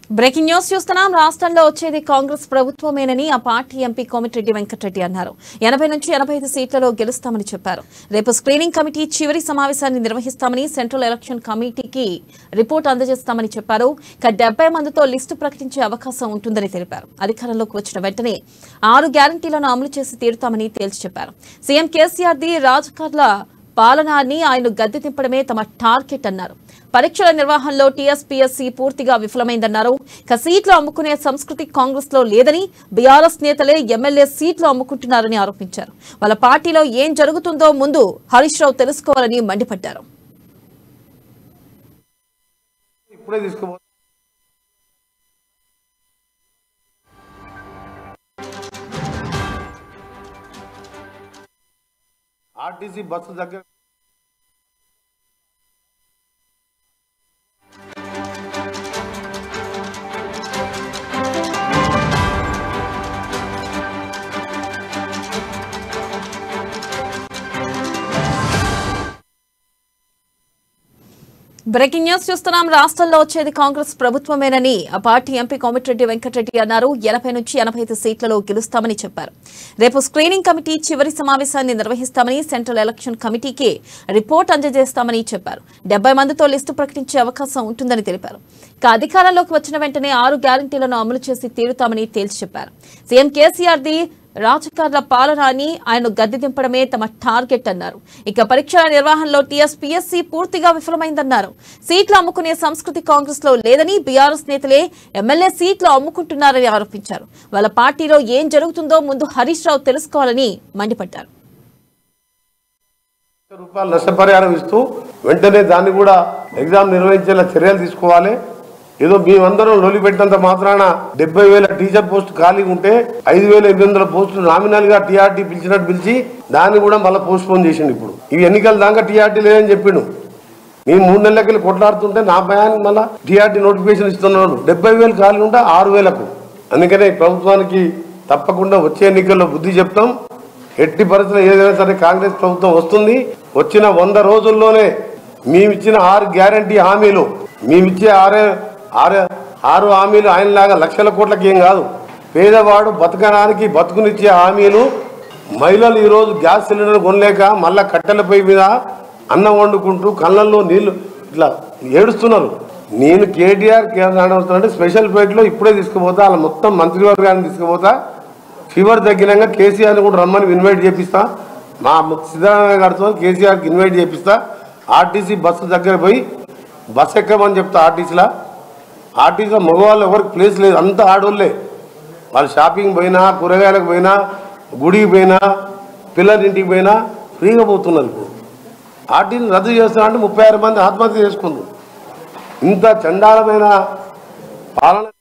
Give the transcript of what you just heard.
breaking news చూస్తున్నాం రాష్ట్రంలో వచ్చేది కాంగ్రెస్ ప్రభుత్వమేనని ఆ పార్టీ ఎంపీ కోమిటిరెడ్డి వెంకటరెడ్డి అన్నారు ఎనభై నుంచి ఎనభై ఐదు సీట్లలో గెలుస్తామని చెప్పారు రేపు స్క్రీనింగ్ కమిటీ చివరి సమావేశాన్ని నిర్వహిస్తామని సెంట్రల్ ఎలక్షన్ కమిటీకి రిపోర్ట్ అందజేస్తామని చెప్పారు ఇక డెబ్బై మందితో లిస్టు ప్రకటించే అవకాశం ఉంటుందని తెలిపారు అధికారంలోకి వచ్చిన వెంటనే ఆరు గ్యారంటీలను అమలు చేసి తీరుతామని తేల్చి చెప్పారు సీఎం కేసీఆర్ ది రాజకీయాల పాలనాన్ని ఆయన గద్దె దింపడమే తమ టార్గెట్ అన్నారు పరీక్షల నిర్వహణలో టీఎస్పీఎస్సీ పూర్తిగా విఫలమైందన్నారు ఇక సీట్లు అమ్ముకునే సంస్కృతి కాంగ్రెస్ లో లేదని బీఆర్ఎస్ నేతలే ఎమ్మెల్యే సీట్లు అమ్ముకుంటున్నారని ఆరోపించారు వాళ్ళ పార్టీలో ఏం జరుగుతుందో ముందు హరీష్ రావు తెలుసుకోవాలని మండిపడ్డారు ఇప్పుడే తీసుకుపో ఆర్టీసీ బస్సు దగ్గర బ్రేకింగ్ న్యూస్ చూస్తున్నాం రాష్ట్రంలో వచ్చేది కాంగ్రెస్ ప్రభుత్వమేనని ఆ పార్టీ ఎంపీ కోమటిరెడ్డి వెంకటరెడ్డి అన్నారు ఎనభై నుంచి ఎనభై ఐదు సీట్లలో గెలుస్తామని చెప్పారు రేపు స్క్రీనింగ్ కమిటీ చివరి సమావేశాన్ని నిర్వహిస్తామని సెంట్రల్ ఎలక్షన్ కమిటీకి రిపోర్ట్ అందజేస్తామని చెప్పారు డెబ్బై మందితో లిస్టు ప్రకటించే అవకాశం ఉంటుందని తెలిపారు ఇక అధికారంలోకి వచ్చిన వెంటనే ఆరు గ్యారంటీలను అమలు చేసి తీరుతామని తేల్చి చెప్పారు సీఎం కేసీఆర్ ది రాజకీయాల పాలనాన్ని ఆయన గద్దె దింపడమే తమ టార్గెట్ అన్నారు ఇక పరీక్షల నిర్వహణలో టీఎస్పీఎస్సీ పూర్తిగా విఫలమైందన్నారు సీట్లు అమ్ముకునే సంస్కృతి కాంగ్రెస్ లో లేదని బీఆర్ఎస్ నేతలే ఎమ్మెల్యే సీట్లు అమ్ముకుంటున్నారని ఆరోపించారు వాళ్ళ పార్టీలో ఏం జరుగుతుందో ముందు హరీష్ రావు తెలుసుకోవాలని మండిపడ్డారు లక్ష రూపాయలు నష్టపరిహారం ఇస్తూ వెంటనే దాన్ని కూడా ఎగ్జామ్ నిర్వహించేలా చర్యలు తీసుకోవాలి ఏదో మేమందరం లొలి పెట్టినంత మాత్రాన డెబ్బై వేల టీచర్ పోస్ట్ ఖాళీగా ఉంటే ఐదు వేల ఎనిమిది వందల పోస్టులు నామినల్ గా టీఆర్టీ పిలిచినట్టు పిలిచి దాన్ని కూడా మళ్ళీ పోస్ట్ పోన్ చేసిండు ఇప్పుడు ఇవి ఎన్నికల దాకా టీఆర్టీ లేదని చెప్పిండు మేము మూడు నెలలకి కొట్లాడుతుంటే నా భయానికి మళ్ళీ టీఆర్టీ నోటిఫికేషన్ ఇస్తున్నాడు డెబ్బై వేలు ఖాళీ ఉంటే ఆరు వేలకు అందుకనే ప్రభుత్వానికి తప్పకుండా వచ్చే ఎన్నికల్లో బుద్ధి చెప్తాం ఎట్టి పరిస్థితుల్లో ఏదైనా సరే కాంగ్రెస్ ప్రభుత్వం వస్తుంది వచ్చిన వంద రోజుల్లోనే మేమిచ్చిన ఆరు గ్యారంటీ హామీలు మేమిచ్చే ఆరే ఆరు ఆరు హామీలు ఆయనలాగా లక్షల కోట్లకి ఏం కాదు పేదవాడు బతకడానికి బతుకునిచ్చే హామీలు మహిళలు ఈరోజు గ్యాస్ సిలిండర్ కొనలేక మళ్ళా కట్టెల పొయ్యి మీద అన్నం వండుకుంటూ కళ్ళల్లో నీళ్లు ఇట్లా ఏడుస్తున్నారు నేను కేటీఆర్ కేంద్ర అంటే స్పెషల్ ఫ్లైట్లో ఇప్పుడే తీసుకుపోతా వాళ్ళ మొత్తం మంత్రివర్గాన్ని తీసుకుపోతా ఫీవర్ తగ్గినాక కేసీఆర్ని కూడా రమ్మని ఇన్వైట్ చేపిస్తా మా సిద్ధరామయ్య గారితో కేసీఆర్కి ఇన్వైట్ చేపిస్తా ఆర్టీసీ బస్సు దగ్గర పోయి బస్ ఎక్కమని చెప్తా ఆర్టీసీలో ఆర్టీసీలో మగవాళ్ళు ఎవరికి ప్లేస్ లేదు అంతా ఆడోళ్ళే వాళ్ళు షాపింగ్ పోయినా కూరగాయలకు పోయినా గుడికి పోయినా పిల్లల ఇంటికి పోయినా ఫ్రీగా పోతున్నారు ఇప్పుడు ఆర్టీసీ రద్దు చేస్తున్నా అంటే ముప్పై ఆరు మంది ఆత్మహత్య చేసుకుంది ఇంత చండాలమైన పాలన